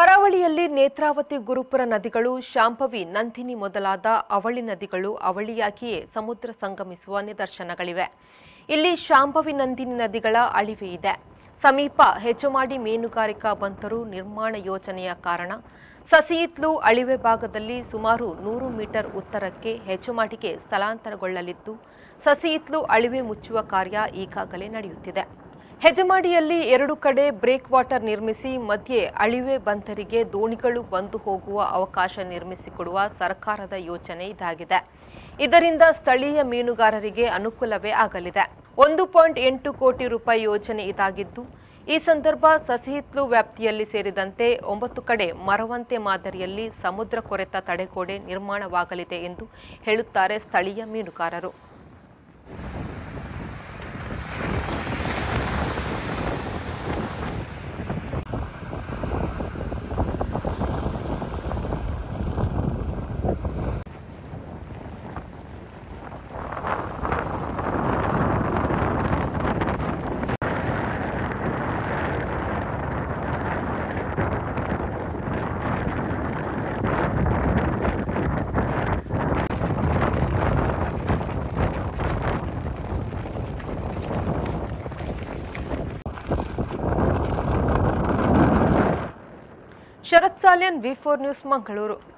ಕರಾವಳಿಯಲ್ಲಿ ನೇತ್ರಾವತಿ ಗುರುಪುರ ನದಿಗಳು ಶಾಂಭವಿ ನಂದಿನಿ ಮೊದಲಾದ ಅವಳಿ ನದಿಗಳು ಅವಳಿಯಾಗಿಯೇ ಸಮುದ್ರ ಸಂಗಮಿಸುವ ನಿದರ್ಶನಗಳಿವೆ ಇಲ್ಲಿ ಶಾಂಭವಿ ನಂದಿನಿ ನದಿಗಳ ಅಳಿವೆ ಇದೆ ಸಮೀಪ ಹೆಚ್ಚುಮಾಡಿ ಮೀನುಗಾರಿಕಾ ಬಂದರು ನಿರ್ಮಾಣ ಯೋಜನೆಯ ಕಾರಣ ಸಸಿಯಿತ್ಲು ಅಳಿವೆ ಭಾಗದಲ್ಲಿ ಸುಮಾರು ನೂರು ಮೀಟರ್ ಉತ್ತರಕ್ಕೆ ಹೆಚ್ಚುಮಾಡಿಗೆ ಸ್ಥಳಾಂತರಗೊಳ್ಳಲಿದ್ದು ಸಸಿಯಿತ್ಲು ಅಳಿವೆ ಮುಚ್ಚುವ ಕಾರ್ಯ ಈಗಾಗಲೇ ನಡೆಯುತ್ತಿದೆ ಹೆಜಮಾಡಿಯಲ್ಲಿ ಎರಡು ಕಡೆ ಬ್ರೇಕ್ ವಾಟರ್ ನಿರ್ಮಿಸಿ ಮಧ್ಯೆ ಅಳಿವೆ ಬಂದರಿಗೆ ದೋಣಿಗಳು ಬಂದು ಹೋಗುವ ಅವಕಾಶ ನಿರ್ಮಿಸಿಕೊಡುವ ಸರ್ಕಾರದ ಯೋಜನೆ ಇದಾಗಿದೆ ಇದರಿಂದ ಸ್ಥಳೀಯ ಮೀನುಗಾರರಿಗೆ ಅನುಕೂಲವೇ ಆಗಲಿದೆ ಒಂದು ಪಾಯಿಂಟ್ ಎಂಟು ಕೋಟಿ ರೂಪಾಯಿ ಯೋಜನೆ ಇದಾಗಿದ್ದು ಈ ಸಂದರ್ಭ ಸಸಿಹಿತ್ಲು ವ್ಯಾಪ್ತಿಯಲ್ಲಿ ಸೇರಿದಂತೆ ಒಂಬತ್ತು ಕಡೆ ಮರವಂತೆ ಮಾದರಿಯಲ್ಲಿ ಸಮುದ್ರ ಕೊರೆತ ತಡೆಗೋಡೆ ನಿರ್ಮಾಣವಾಗಲಿದೆ ಎಂದು ಹೇಳುತ್ತಾರೆ ಸ್ಥಳೀಯ ಮೀನುಗಾರರು Sharath Saliyan V four news Mangaluru